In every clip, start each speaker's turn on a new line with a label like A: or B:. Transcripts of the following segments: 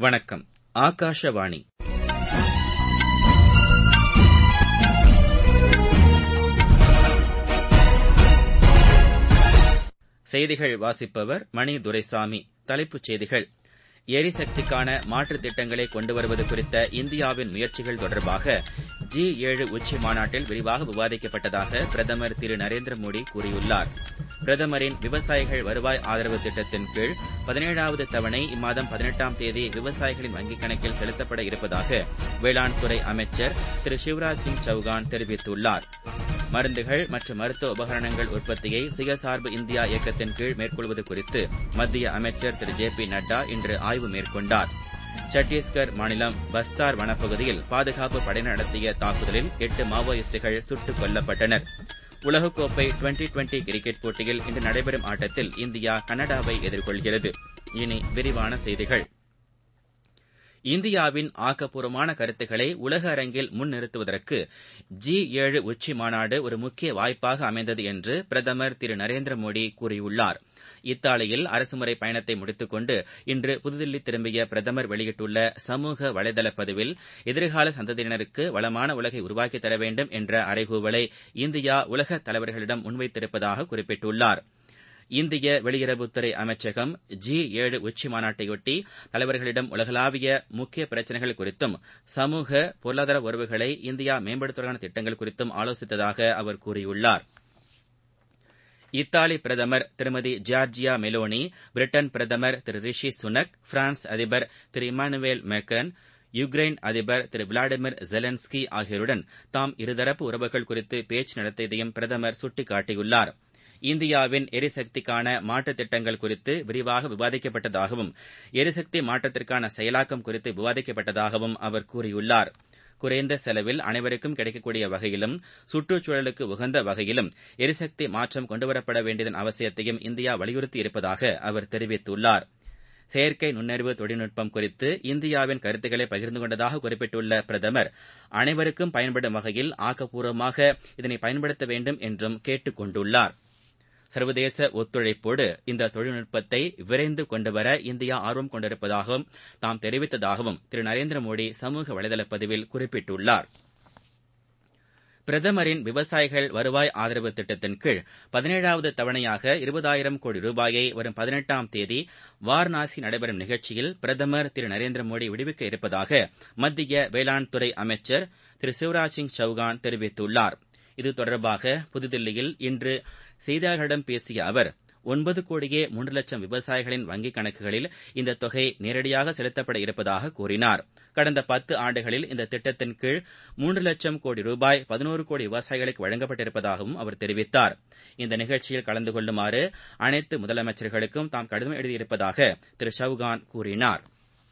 A: வணக்கம் ஆகாஷவாணி செய்திகள் வாசிப்பவர் மணி துரைசாமி தலைப்புச் செய்திகள் எரிசக்திக்கான மாற்றுத் திட்டங்களை கொண்டு வருவது குறித்த இந்தியாவின் முயற்சிகள் தொடர்பாக ஜி ஏழு உச்சி மாநாட்டில் விரிவாக விவாதிக்கப்பட்டதாக பிரதமர் திரு நரேந்திர மோடி கூறியுள்ளார் பிரதமரின் விவசாயிகள் வருவாய் ஆதரவு திட்டத்தின் கீழ் பதினேழாவது தவணை இம்மாதம் பதினெட்டாம் தேதி விவசாயிகளின் வங்கிக் கணக்கில் செலுத்தப்பட இருப்பதாக வேளாண் துறை அமைச்சர் திரு சிவராஜ் சிங் சௌகான் தெரிவித்துள்ளார் மருந்துகள் மற்றும் மருத்துவ உபகரணங்கள் உற்பத்தியை சுயசார்பு இந்தியா இயக்கத்தின் கீழ் மேற்கொள்வது குறித்து மத்திய அமைச்சர் திரு ஜே பி நட்டா இன்று ஆய்வு மேற்கொண்டார் சத்தீஸ்கர் மாநிலம் பஸ்தார் வனப்பகுதியில் பாதுகாப்பு படையினர் நடத்திய தாக்குதலில் எட்டு மாவோயிஸ்டுகள் சுட்டுக் கொல்லப்பட்டனர் உலகக்கோப்பை டுவெண்டி டுவெண்டி கிரிக்கெட் போட்டியில் இன்று நடைபெறும் ஆட்டத்தில் இந்தியா கனடாவை எதிர்கொள்கிறது இனி விரிவான செய்திகள் இந்தியாவின் ஆக்கப்பூர்வமான கருத்துக்களை உலக அரங்கில் முன்னிறுத்துவதற்கு ஜி ஏழு உச்சி மாநாடு ஒரு முக்கிய வாய்ப்பாக அமைந்தது என்று பிரதமர் திரு நரேந்திர மோடி கூறியுள்ளார் இத்தாலியில் அரசுமுறை பயணத்தை முடித்துக்கொண்டு இன்று புதுதில்லி திரும்பிய பிரதமர் வெளியிட்டுள்ள சமூக வலைதள பதிவில் எதிர்கால சந்ததியினருக்கு வளமான உலகை உருவாக்கித் தர வேண்டும் என்ற அறைகூவலை இந்தியா உலக தலைவர்களிடம் முன்வைத்திருப்பதாக குறிப்பிட்டுள்ளார் இந்திய வெளியுறவுத்துறை அமைச்சகம் ஜி ஏழு உச்சி மாநாட்டையொட்டி தலைவர்களிடம் உலகளாவிய முக்கிய பிரச்சினைகள் குறித்தும் சமூக பொருளாதார உறவுகளை இந்தியா மேம்படுத்துவதற்கான திட்டங்கள் குறித்தும் ஆலோசித்ததாக அவர் கூறியுள்ளார் இத்தாலி பிரதமர் திருமதி ஜார்ஜியா மெலோனி பிரிட்டன் பிரதமர் திரு ரிஷி சுனக் பிரான்ஸ் அதிபர் திரு இமானுவேல் மேக்ரன் யுக்ரைன் அதிபர் திரு விளாடிமிர் ஜெலன்ஸ்கி ஆகியோருடன் தாம் இருதரப்பு உறவுகள் குறித்து பேச்சு நடத்தியதையும் பிரதமர் சுட்டிக்காட்டியுள்ளார் இந்தியாவின் எரிசக்திக்கான மாற்றுத் திட்டங்கள் குறித்து விரிவாக விவாதிக்கப்பட்டதாகவும் எரிசக்தி மாற்றத்திற்கான செயலாக்கம் குறித்து விவாதிக்கப்பட்டதாகவும் அவர் கூறியுள்ளார் குறைந்த செலவில் அனைவருக்கும் கிடைக்கக்கூடிய வகையிலும் சுற்றுச்சூழலுக்கு உகந்த வகையிலும் எரிசக்தி மாற்றம் கொண்டுவரப்பட வேண்டியதன் அவசியத்தையும் இந்தியா வலியுறுத்தியிருப்பதாக அவர் தெரிவித்துள்ளார் செயற்கை நுண்ணறிவு தொழில்நுட்பம் குறித்து இந்தியாவின் கருத்துக்களை பகிர்ந்து கொண்டதாக குறிப்பிட்டுள்ள பிரதமர் அனைவருக்கும் பயன்படும் வகையில் ஆக்கப்பூர்வமாக இதனை பயன்படுத்த வேண்டும் என்றும் கேட்டுக் கொண்டுள்ளார் சர்வதேச ஒத்துழைப்போடு இந்த தொழில்நுட்பத்தை விரைந்து கொண்டுவர இந்தியா ஆர்வம் கொண்டிருப்பதாகவும் தாம் தெரிவித்ததாகவும் திரு நரேந்திர மோடி சமூக வலைதள பதிவில் குறிப்பிட்டுள்ளார் பிரதமரின் விவசாயிகள் வருவாய் ஆதரவு திட்டத்தின் கீழ் பதினேழாவது தவணையாக இருபதாயிரம் கோடி ரூபாயை வரும் பதினெட்டாம் தேதி வாரணாசி நடைபெறும் நிகழ்ச்சியில் பிரதமர் திரு நரேந்திர மோடி விடுவிக்க இருப்பதாக மத்திய வேளாண் துறை அமைச்சர் திரு சிவராஜ் சிங் சௌகான் தெரிவித்துள்ளார் இது தொடர்பாக புதுதில்லியில் இன்று செய்தியாளர்களிடம் பேசிய அவர் ஒன்பது கோடியே மூன்று லட்சம் விவசாயிகளின் வங்கிக் கணக்குகளில் இந்த தொகை நேரடியாக செலுத்தப்பட இருப்பதாக கூறினார் கடந்த பத்து ஆண்டுகளில் இந்த திட்டத்தின் கீழ் மூன்று லட்சம் கோடி ரூபாய் பதினோரு கோடி விவசாயிகளுக்கு வழங்கப்பட்டிருப்பதாகவும் அவர் தெரிவித்தார் இந்த நிகழ்ச்சியில் கலந்து கொள்ளுமாறு அனைத்து முதலமைச்சர்களுக்கும் தாம் கடிதம் எழுதியிருப்பதாக திரு சௌகான் கூறினார்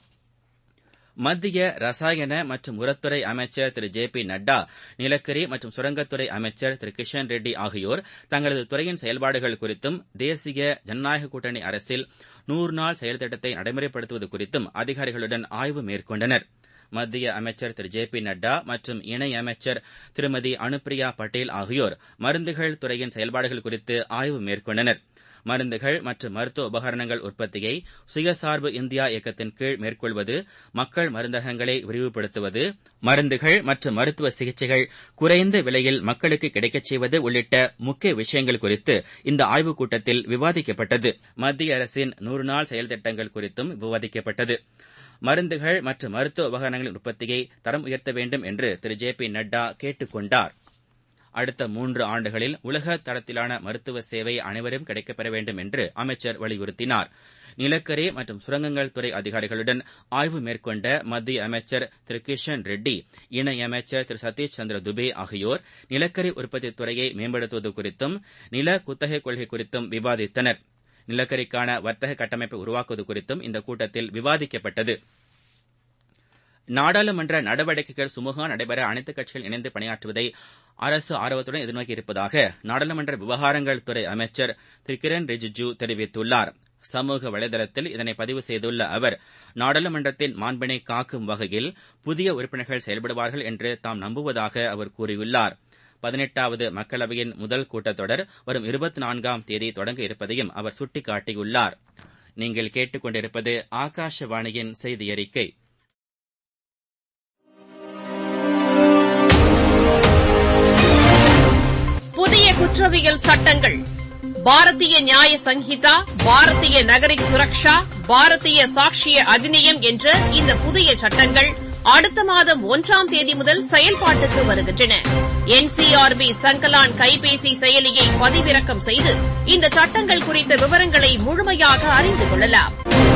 A: மத்திய ரசாயன மற்றும் உரத்துறை அமைச்சர் திரு ஜே பி நட்டா நிலக்கரி மற்றும் சுரங்கத்துறை அமைச்சர் திரு கிஷன் ரெட்டி ஆகியோர் தங்களது துறையின் செயல்பாடுகள் குறித்தும் தேசிய ஜனநாயக கூட்டணி அரசில் நூறு நாள் செயல் திட்டத்தை நடைமுறைப்படுத்துவது குறித்தும் அதிகாரிகளுடன் ஆய்வு மேற்கொண்டனர் மத்திய அமைச்சர் திரு ஜே பி நட்டா மற்றும் இணையமைச்சர் திருமதி அனுப்பிரியா பட்டேல் ஆகியோர் மருந்துகள் துறையின் செயல்பாடுகள் குறித்து ஆய்வு மேற்கொண்டனர் மருந்துகள் மற்றும் மருத்துவ உபகரணங்கள் உற்பத்தியை சுயசார்பு இந்தியா இயக்கத்தின் கீழ் மேற்கொள்வது மக்கள் மருந்தகங்களை விரிவுபடுத்துவது மருந்துகள் மற்றும் மருத்துவ சிகிச்சைகள் குறைந்த விலையில் மக்களுக்கு கிடைக்கச் செய்வது உள்ளிட்ட முக்கிய விஷயங்கள் குறித்து இந்த ஆய்வுக் கூட்டத்தில் விவாதிக்கப்பட்டது மத்திய அரசின் நூறு நாள் செயல் திட்டங்கள் குறித்தும் விவாதிக்கப்பட்டது மருந்துகள் மற்றும் மருத்துவ உபகரணங்களின் உற்பத்தியை தரம் உயர்த்த வேண்டும் என்று திரு ஜே பி நட்டா கேட்டுக் கொண்டார் அடுத்த மூன்று ஆண்டுகளில் உலக தரத்திலான மருத்துவ சேவை அனைவரும் கிடைக்கப்பெற வேண்டும் என்று அமைச்சர் வலியுறுத்தினார் நிலக்கரி மற்றும் சுரங்கங்கள் துறை அதிகாரிகளுடன் ஆய்வு மேற்கொண்ட மத்திய அமைச்சர் திரு கிஷன் ரெட்டி இணையமைச்சர் திரு சதீஷ் சந்திர துபே ஆகியோர் நிலக்கரி உற்பத்தி துறையை மேம்படுத்துவது குறித்தும் நில குத்தகை கொள்கை குறித்தும் விவாதித்தனர் நிலக்கரிக்கான வர்த்தக கட்டமைப்பை உருவாக்குவது குறித்தும் இந்த கூட்டத்தில் விவாதிக்கப்பட்டது நாடாளுமன்ற நடவடிக்கைகள் சுமூகமாக நடைபெற அனைத்துக் கட்சிகள் இணைந்து பணியாற்றுவதை அரசு ஆர்வத்துடன் எதிர்நோக்கியிருப்பதாக நாடாளுமன்ற விவகாரங்கள் துறை அமைச்சர் திரு கிரண் ரிஜிஜு தெரிவித்துள்ளார் சமூக வலைதளத்தில் இதனை பதிவு செய்துள்ள அவர் நாடாளுமன்றத்தின் மாண்பினை காக்கும் வகையில் புதிய உறுப்பினர்கள் செயல்படுவார்கள் என்று தாம் நம்புவதாக அவர் கூறியுள்ளார் பதினெட்டாவது மக்களவையின் முதல் கூட்டத்தொடர் வரும் இருபத்தி நான்காம் தேதி தொடங்க இருப்பதையும் அவர் சுட்டிக்காட்டியுள்ளார் நீங்கள் கேட்டுக்கொண்டிருப்பது ஆகாஷவாணியின் செய்தி அறிக்கை
B: புதிய குற்றவியல் சட்டங்கள் பாரதிய நியாய சங்கீதா பாரதிய நகரிக் சுரக்ஷா பாரதிய சாட்சிய அதிநியம் என்ற இந்த புதிய சட்டங்கள் அடுத்த மாதம் ஒன்றாம் தேதி முதல் செயல்பாட்டுக்கு வருகின்றன என்சிஆர்பி சங்கலான் கைபேசி செயலியை பதிவிறக்கம் செய்து இந்த சட்டங்கள் குறித்த விவரங்களை முழுமையாக அறிந்து கொள்ளலாம்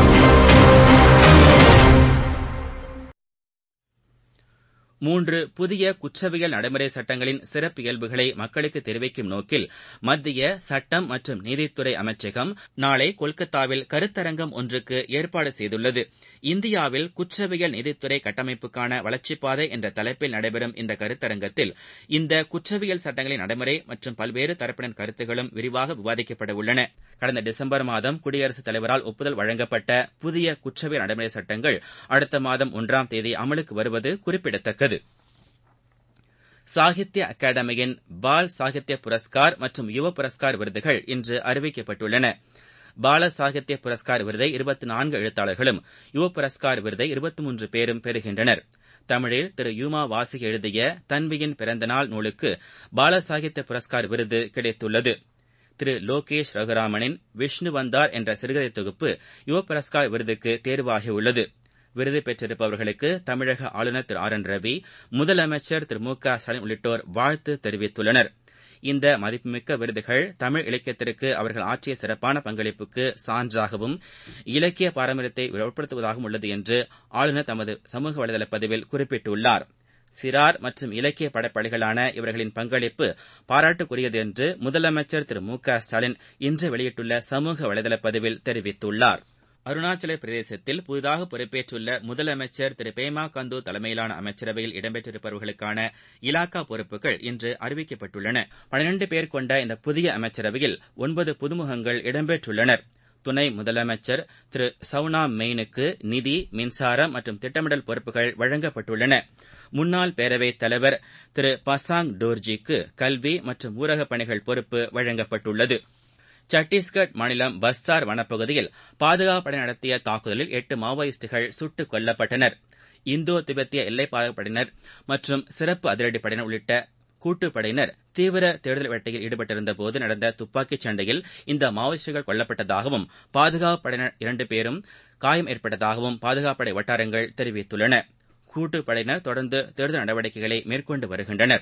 A: மூன்று புதிய குற்றவியல் நடைமுறை சட்டங்களின் சிறப்பியல்புகளை மக்களுக்கு தெரிவிக்கும் நோக்கில் மத்திய சட்டம் மற்றும் நீதித்துறை அமைச்சகம் நாளை கொல்கத்தாவில் கருத்தரங்கம் ஒன்றுக்கு ஏற்பாடு செய்துள்ளது இந்தியாவில் குற்றவியல் நீதித்துறை கட்டமைப்புக்கான வளர்ச்சிப்பாதை என்ற தலைப்பில் நடைபெறும் இந்த கருத்தரங்கத்தில் இந்த குற்றவியல் சட்டங்களின் நடைமுறை மற்றும் பல்வேறு தரப்பினர் கருத்துகளும் விரிவாக விவாதிக்கப்பட உள்ளன கடந்த டிசம்பர் மாதம் குடியரசுத் தலைவரால் ஒப்புதல் வழங்கப்பட்ட புதிய குற்றவியல் நடைமுறை சட்டங்கள் அடுத்த மாதம் ஒன்றாம் தேதி அமலுக்கு வருவது குறிப்பிடத்தக்கது சாகித்ய அகாடமியின் பால் சாகித்ய புரஸ்கார் மற்றும் யுவ புரஸ்கார் விருதுகள் இன்று அறிவிக்கப்பட்டுள்ளன பால சாகித்ய புரஸ்கார் விருதை இருபத்தி நான்கு எழுத்தாளர்களும் யுவ புரஸ்கார் விருதை இருபத்தி மூன்று பேரும் பெறுகின்றனர் தமிழில் திரு யூமா வாசிக் எழுதிய தன்வியின் பிறந்தநாள் நூலுக்கு பால சாகித்ய புரஸ்கார் விருது கிடைத்துள்ளது திரு லோகேஷ் ரகுராமனின் விஷ்ணு வந்தார் என்ற சிறுகதை தொகுப்பு யுவ புரஸ்கார் விருதுக்கு தேர்வாகியுள்ளது விருது பெற்றிருப்பவர்களுக்கு தமிழக ஆளுநர் திரு ஆர் என் ரவி முதலமைச்சர் திரு மு க ஸ்டாலின் உள்ளிட்டோர் வாழ்த்து தெரிவித்துள்ளனர் இந்த மதிப்புமிக்க விருதுகள் தமிழ் இலக்கியத்திற்கு அவர்கள் ஆற்றிய சிறப்பான பங்களிப்புக்கு சான்றாகவும் இலக்கிய பாரம்பரியத்தை வெளிப்படுத்துவதாகவும் உள்ளது என்று ஆளுநர் தமது சமூக வலைதள பதிவில் குறிப்பிட்டுள்ளார் சிறார் மற்றும் இலக்கிய படைப்பாளிகளான இவர்களின் பங்களிப்பு பாராட்டுக்குரியது என்று முதலமைச்சர் திரு மு க ஸ்டாலின் இன்று வெளியிட்டுள்ள சமூக வலைதள பதிவில் தெரிவித்துள்ளார் அருணாச்சல பிரதேசத்தில் புதிதாக பொறுப்பேற்றுள்ள முதலமைச்சர் திரு பேமா கந்து தலைமையிலான அமைச்சரவையில் இடம்பெற்றிருப்பவர்களுக்கான இலாக்கா பொறுப்புகள் இன்று அறிவிக்கப்பட்டுள்ளன பனிரண்டு பேர் கொண்ட இந்த புதிய அமைச்சரவையில் ஒன்பது புதுமுகங்கள் இடம்பெற்றுள்ளனர் துணை முதலமைச்சர் திரு சவுனா மெயினுக்கு நிதி மின்சாரம் மற்றும் திட்டமிடல் பொறுப்புகள் வழங்கப்பட்டுள்ளன முன்னாள் பேரவைத் தலைவர் திரு பசாங் டோர்ஜிக்கு கல்வி மற்றும் ஊரகப் பணிகள் பொறுப்பு வழங்கப்பட்டுள்ளது சத்தீஸ்கர் மாநிலம் பஸ்தார் வனப்பகுதியில் பாதுகாப்பு படை நடத்திய தாக்குதலில் எட்டு மாவோயிஸ்டுகள் சுட்டுக் கொல்லப்பட்டனர் இந்தோ திபெத்திய எல்லை பாதுகாப்படையினர் மற்றும் சிறப்பு அதிரடிப்படையினர் உள்ளிட்ட கூட்டுப்படையினர் தீவிர தேடுதல் வேட்டையில் ஈடுபட்டிருந்தபோது நடந்த துப்பாக்கிச் சண்டையில் இந்த மாவோயிஸ்டுகள் கொல்லப்பட்டதாகவும் பாதுகாப்பு படையினர் இரண்டு பேரும் காயம் ஏற்பட்டதாகவும் பாதுகாப்புப்படை வட்டாரங்கள் தெரிவித்துள்ளன கூட்டுப்படையினர் தொடர்ந்து தேடுதல் நடவடிக்கைகளை மேற்கொண்டு வருகின்றனர்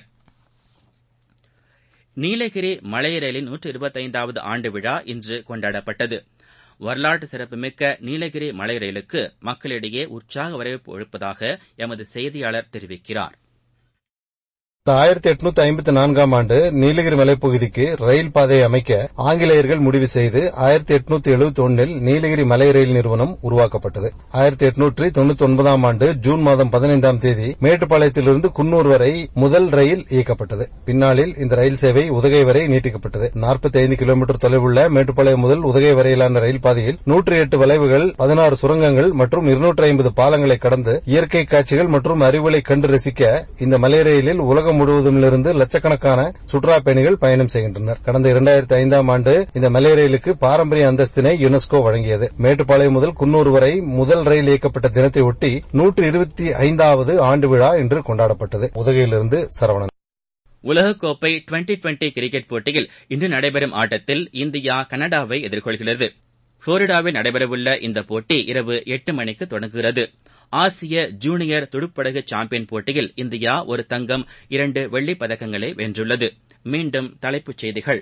A: நீலகிரி மலை ரயிலின் நூற்று இருபத்தைந்தாவது ஆண்டு விழா இன்று கொண்டாடப்பட்டது வரலாற்று சிறப்புமிக்க நீலகிரி மலை ரயிலுக்கு மக்களிடையே உற்சாக வரவேற்பு அளிப்பதாக எமது செய்தியாளர் தெரிவிக்கிறார்
C: ஆயிரத்தி எட்நூத்தி ஐம்பத்தி நான்காம் ஆண்டு நீலகிரி மலைப்பகுதிக்கு ரயில் பாதையை அமைக்க ஆங்கிலேயர்கள் முடிவு செய்து ஆயிரத்தி எட்நூத்தி எழுபத்தி ஒன்னில் நீலகிரி மலை ரயில் நிறுவனம் உருவாக்கப்பட்டது ஆயிரத்தி எட்நூற்றி தொண்ணூத்தி ஒன்பதாம் ஆண்டு ஜூன் மாதம் பதினைந்தாம் தேதி மேட்டுப்பாளையத்திலிருந்து குன்னூர் வரை முதல் ரயில் இயக்கப்பட்டது பின்னாளில் இந்த ரயில் சேவை உதகை வரை நீட்டிக்கப்பட்டது நாற்பத்தி ஐந்து கிலோமீட்டர் தொலைவுள்ள மேட்டுப்பாளையம் முதல் உதகை வரையிலான ரயில் பாதையில் நூற்றி எட்டு வளைவுகள் பதினாறு சுரங்கங்கள் மற்றும் இருநூற்றி ஐம்பது பாலங்களை கடந்து இயற்கை காட்சிகள் மற்றும் அறிவுகளை கண்டு ரசிக்க இந்த மலை ரயிலில் உலகம் முழுவதுமிருந்து லட்சக்கணக்கான சுற்றுலா பயணிகள் பயணம் செய்கின்றனர் கடந்த இரண்டாயிரத்தி ஐந்தாம் ஆண்டு இந்த மலை ரயிலுக்கு பாரம்பரிய அந்தஸ்தினை யுனெஸ்கோ வழங்கியது மேட்டுப்பாளையம் முதல் குன்னூர் வரை முதல் ரயில் இயக்கப்பட்ட தினத்தை ஒட்டி நூற்று இருபத்தி ஐந்தாவது ஆண்டு விழா இன்று கொண்டாடப்பட்டது உதகையிலிருந்து சரவணன்
A: உலகக்கோப்பை டுவெண்டி டுவெண்டி கிரிக்கெட் போட்டியில் இன்று நடைபெறும் ஆட்டத்தில் இந்தியா கனடாவை எதிர்கொள்கிறது புளோரிடாவில் நடைபெறவுள்ள இந்த போட்டி இரவு எட்டு மணிக்கு தொடங்குகிறது ஆசிய ஜூனியர் துடுப்படகு சாம்பியன் போட்டியில் இந்தியா ஒரு தங்கம் இரண்டு வெள்ளிப் பதக்கங்களை வென்றுள்ளது மீண்டும் தலைப்புச் செய்திகள்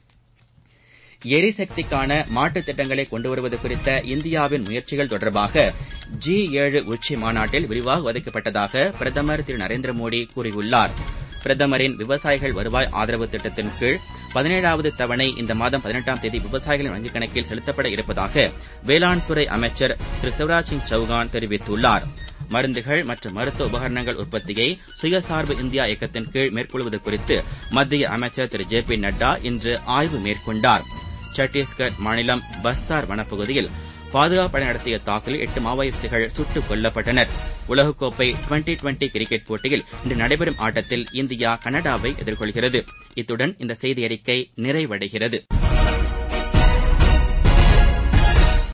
A: எரிசக்திக்கான மாற்றுத் திட்டங்களை கொண்டுவருவது குறித்த இந்தியாவின் முயற்சிகள் தொடர்பாக ஜி ஏழு உச்சி மாநாட்டில் விரிவாக விவாதிக்கப்பட்டதாக பிரதமர் திரு நரேந்திர மோடி கூறியுள்ளார் பிரதமரின் விவசாயிகள் வருவாய் ஆதரவு திட்டத்தின் கீழ் பதினேழாவது தவணை இந்த மாதம் பதினெட்டாம் தேதி விவசாயிகளின் வங்கிக் கணக்கில் செலுத்தப்பட இருப்பதாக வேளாண் துறை அமைச்சர் திரு சிவராஜ் சிங் சௌகான் தெரிவித்துள்ளார் மருந்துகள் மற்றும் மருத்துவ உபகரணங்கள் உற்பத்தியை சுயசார்பு இந்தியா இயக்கத்தின் கீழ் மேற்கொள்வது குறித்து மத்திய அமைச்சர் திரு ஜே பி நட்டா இன்று ஆய்வு மேற்கொண்டார் சத்தீஸ்கர் மாநிலம் பஸ்தார் வனப்பகுதியில் பாதுகாப்பு படை நடத்திய தாக்குதலில் எட்டு மாவோயிஸ்டுகள் சுட்டுக் கொல்லப்பட்டனர் உலகக்கோப்பை டுவெண்டி டுவெண்டி கிரிக்கெட் போட்டியில் இன்று நடைபெறும் ஆட்டத்தில் இந்தியா கனடாவை எதிர்கொள்கிறது இத்துடன் இந்த செய்தி அறிக்கை நிறைவடைகிறது